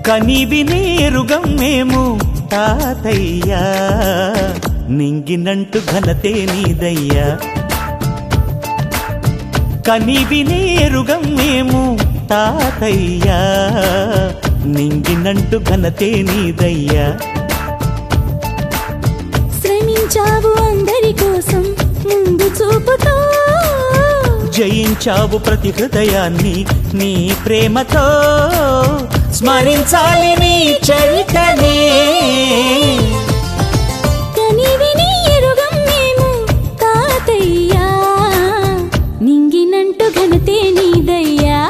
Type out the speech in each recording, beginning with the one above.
కనివి నేరుగం మేము తాతయ్యా నింగినంటు ఘనతే నీదయ్యా కనివి నేరుగం మేము తాతయ్యా నింగినంటు ఘనతే నీదయ్యా శ్రమించావు అందరి కోసం ముందు చూపుతో జయించావు ప్రతి హృదయాన్ని నీ ప్రేమతో స్మరించాలి నీ చరితనే కనివి నీ ఎరుగం మేము తాతయ్యా నింగినంటు ఘనతే నీదయ్యా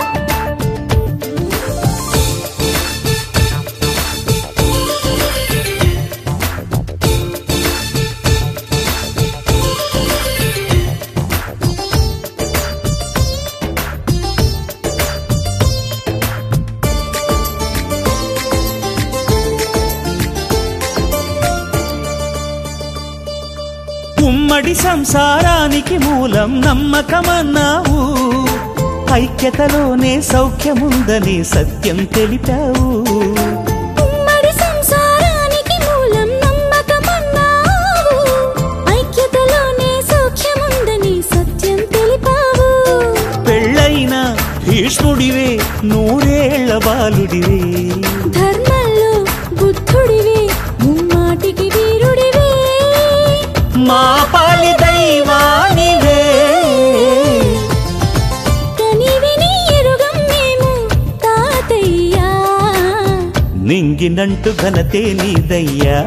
ఉమ్మడి సంసారానికి మూలం నమ్మకమన్నావు ఐక్యతలోనే సౌఖ్యముందని సత్యం తెలిపావు ఉమ్మడి సంసారానికి మూలం నమ్మకమన్నావు ఐక్యతలోనే సౌఖ్యముందని సత్యం తెలిపావు పెళ్ళైన భీష్ముడివే నూరేళ్ల బాలుడివే ధర్మంలో బుద్ధుడివే ముమ్మాటికి వీరుడివే మా పాలి దైవానివే కనివి నీ ఎరుగం మేము తాతయ్యా నింగినంటు ఘనతే నీదయ్యా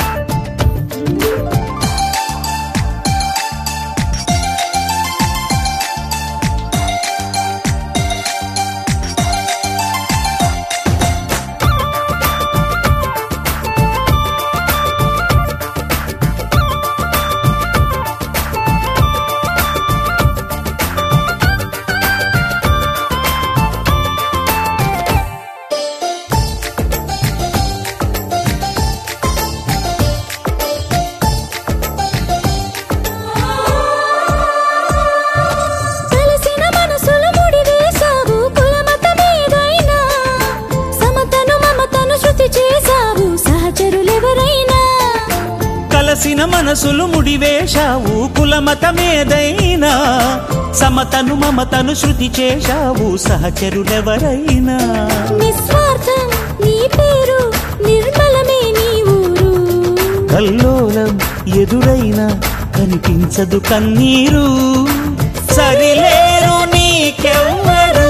కలిసిన మనసులు ముడివేశావు కులమతమేదైనా సమతను మమతను శృతి చేశావు సహచరులెవరైనా కలసిన మనసులు ముడివేశావు కులమతమేదైనా సమతను మమతను శృతి చేశావు సహచరులెవరైనా నిస్వార్థం నీ పేరు నిర్మలమే నీ ఊరు కల్లోలం ఎదురైనా కనిపించదు కన్నీరు సరిలేరు నీకెవ్వరు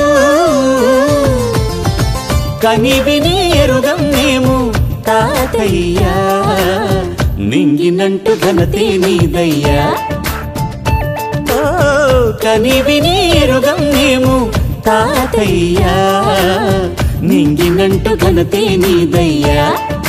కనివి నీ ఎరుగం మేము తాతయ్యా నింగినంటు ఘనతే నీదయ్యా ఓ, కనివి నీ ఎరుగం మేము తాతయ్యా నింగినంటు ఘనతే నీదయ్యా